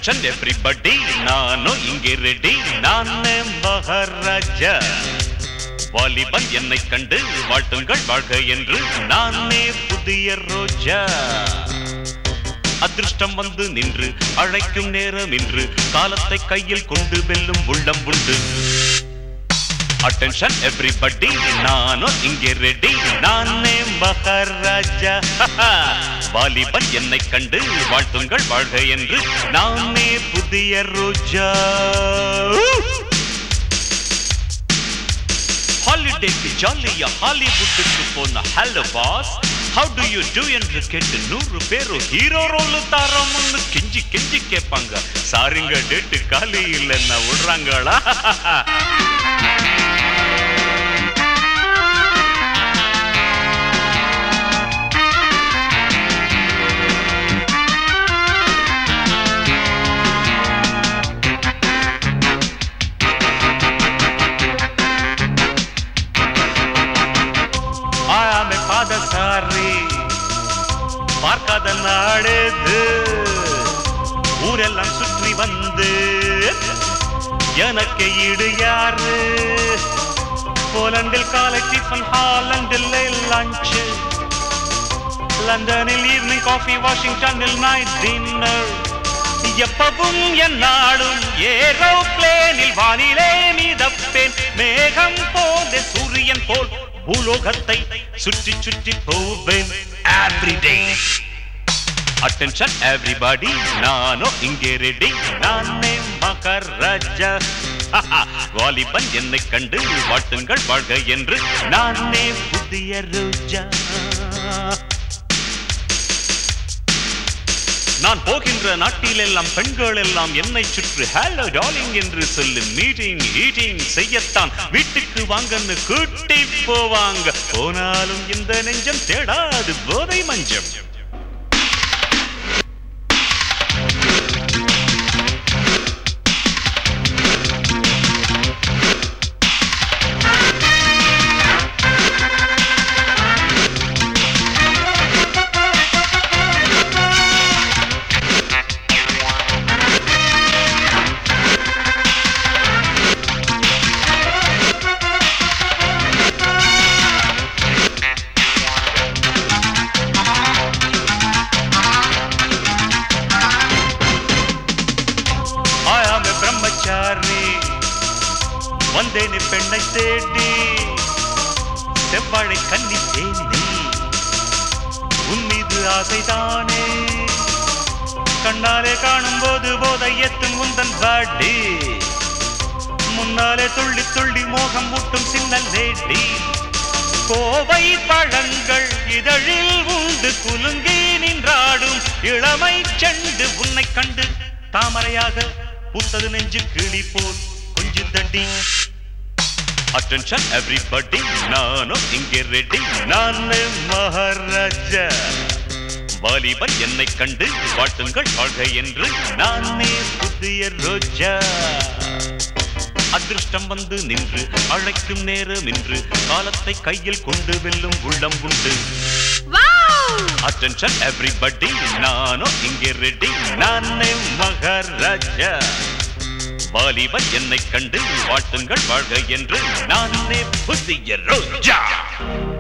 attention everybody நானும் இங்கே ready நானே மகாராஜா வாலிபன் என்னை கண்டு வாழ்த்துங்கள் வாழ்க என்று நானே புதிய ரோஜா அதிர்ஷ்டம் வந்து நின்று அழைக்கும் நேரம் இன்று காலத்தை கையில் கொண்டு வெல்லும் உள்ளம் உண்டு அட்டென்ஷன் எவ்ரிபடி நானும் இங்கே ரெடி நானே மகாராஜா வாலிபன் என்னை கண்டு வாழ்த்துங்கள் வாழ்க என்று நானே புதிய ரோஜா ஹாலிடேக்கு ஜாலியா ஹாலிவுட்டுக்கு போன hello boss how do you do என்று கேட்டு நூறு பேரும் ஹீரோ ரோல் தாரோம்னு கெஞ்சி கெஞ்சி கேட்பாங்க சாரிங்க டேட்டு காலி இல்லைன்னா விடுறாங்களா ஆயாமை பாதசாரி பார்க்காத நாடுது ஊரெல்லாம் சுற்றி வந்து எனக்கு ஈடு யாரு போலண்டில் காலை டிஃபன் ஹாலண்டில் லஞ்ச் லண்டனில் ஈவினிங் காஃபி வாஷிங்டனில் நைட் டின்னர் எப்பவும் என் நாடும் ஏரோப்ளேனில் வானிலே மீதப்பேன் மேகம் போல சூரியன் போல் பூலோகத்தை சுற்றி சுற்றி போவேன் எவ்ரிடே அட்டென்ஷன் எவ்ரிபடி நானும் இங்கே ரெடி நானே மகாராஜா வாலிபன் என்னை கண்டு வாழ்த்துங்கள் வாழ்க என்று நானே புதிய ரோஜா நான் போகின்ற நாட்டில் எல்லாம் பெண்கள் எல்லாம் என்னை சுற்றி ஹலோ டார்லிங் என்று சொல்லி மீட்டிங் ஈட்டிங் செய்யத்தான் வீட்டுக்கு வாங்கன்னு கூட்டி போவாங்க போனாலும் இந்த நெஞ்சம் தேடாது போதை மஞ்சம் ஆயாம பிரம்மச்சாரி வந்தேனே பெண்ணை தேடி செவ்வாழை கன்னி தேனி உன் மீது ஆசைதானே கண்ணாலே காணும் போது போதை எத்தும் உந்தன் பாடி முன்னாலே துள்ளி துள்ளி மோகம் ஊட்டும் சின்ன லேடி கோவை பழங்கள் இதழில் உண்டு குலுங்கி நின்றாடும் இளமை செண்டு உன்னை கண்டு தாமரையாக பூத்தது நெஞ்சு கிளி போல் கொஞ்சு தட்டி அட்டென்ஷன் எவ்ரிபடி நானும் இங்கே ரெடி நானே மகாராஜா வாலிபன் என்னை கண்டு வாழ்த்துங்கள் வாழ்க என்று நானே புதிய ரோஜா அதிர்ஷ்டம் வந்து நின்று அழைக்கும் நேரம் இன்று காலத்தை கையில் கொண்டு வெல்லும் உள்ளம் உண்டு அட்டென்ஷன் எவ்ரிபடி நானும் இங்கே ரெடி நானே மகாராஜா வாலிபன் என்னை கண்டு வாழ்த்துங்கள் வாழ்க என்று நானே புதிய ரோஜா